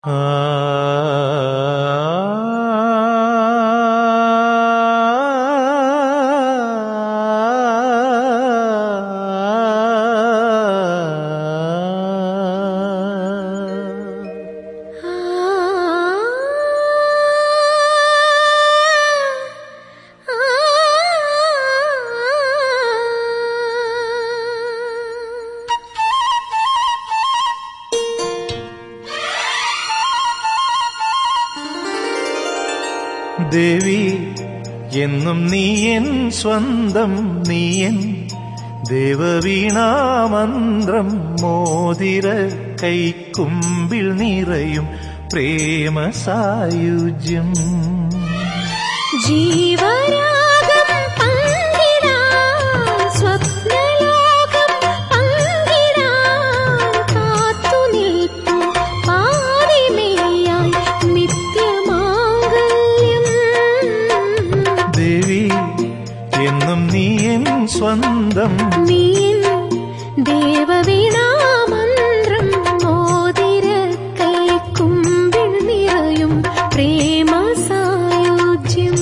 ദേവി എന്നും നീയൻ സ്വന്തം നീയൻ ദേവവീണാമന്ത്രം മോതിര കൈക്കുമ്പിൽ നിറയും പ്രേമ സായുജ്യം ജീവരാഗം പങ്കിടാൻ സ്വപ്നലോകം പങ്കിടാൻ കാത്തുനിൽപ്പു പാതിമേയായി നിത്യമാംഗല്യം ദേവി എന്നും നീയൻ സ്വന്തം നീൻ ദേവവീണാമന്ത്രം മോതിര കൈക്കുമ്പിൽ നിറയും പ്രേമ സായുജ്യം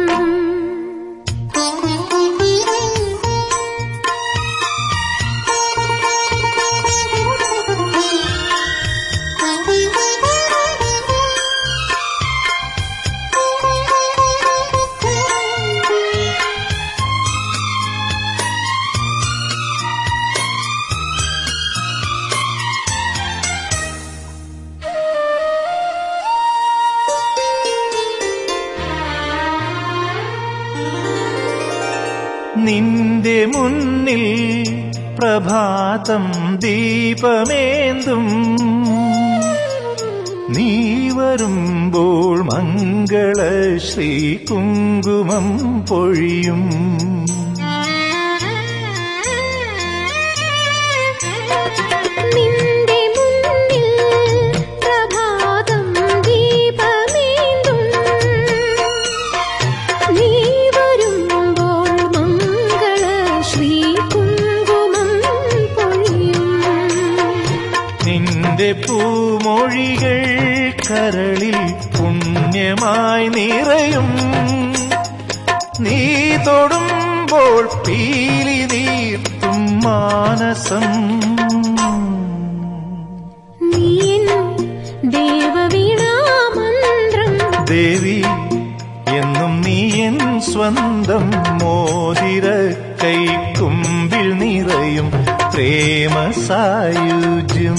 നിന്റെ മുന്നിൽ പ്രഭാതം ദീപമേന്തും നീ വരുമ്പോൾ മംഗളശ്രീ കുങ്കുമം പൊഴിയും നിന്റെ മുന്നിൽ പ്രഭാതം ദീപമേന്തും നീ വരുമ്പോൾ മംഗള ശ്രീ കുങ്കുമം പൊഴിയും നിന്റെ പൂമൊഴികൾ കരളിൽ പുണ്യമായി നിറയും നീ തൊടുമ്പോൾ പീലി നീർത്തും മാനസം നീൻ ദേവവീണാമന്ത്രം ദേവി എന്നും നീ എൻ സ്വന്തം മോതിര കൈക്കുമ്പിൽ നിറയും പ്രേമ സായുജ്യം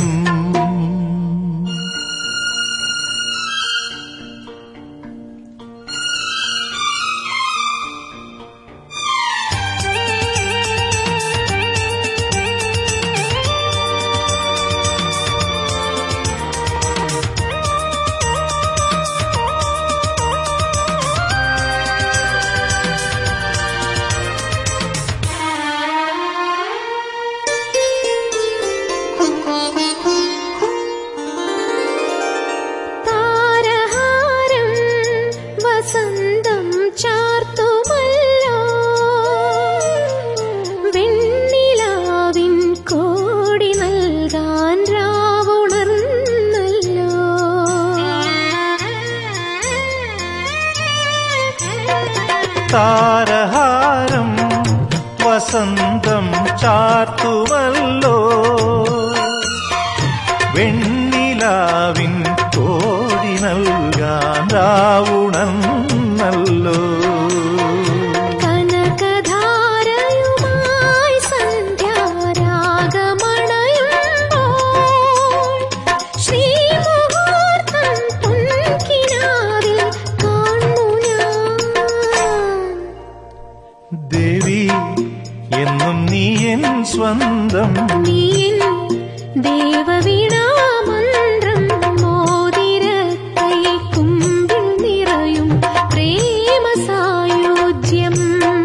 താരഹാരം വസന്തം ചാർത്തുമല്ലോ വെണ്ണിലാവിൻ കോടി നൽകാൻ രാവുണർന്നല്ലോ താരഹാരം വസന്തം ചാർത്തുമല്ലോ വെണ്ണിലാവിൻ കോടി നൽകാൻ രാവുണന്നല്ലോ കനകധാരയുമായി സന്ധ്യാരാഗമണയുമ്പോൾ ശ്രീമുഹൂർത്തം പൊൻകിനാവിൽ കാണു ഞാൻ ദേവി എന്നും നീ എൻ സ്വന്തം നീൻ ദേവവീണാമന്ത്രം മോതിര കൈക്കുമ്പിൽ നിറയും പ്രേമ സായുജ്യം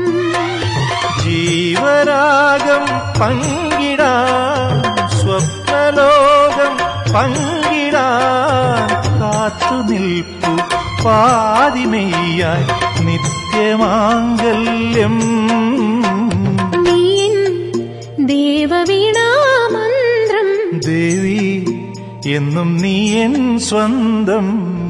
ജീവരാഗം പങ്കിടാൻ സ്വപ്നലോകം പങ്കിടാൻ കാത്തുനിൽപ്പു പാതിമെയ്യായി നിത്യമാംഗല്യം നീൻ ദേവവീണാമന്ത്രം ദേവി എന്നും നീ എൻ സ്വന്തം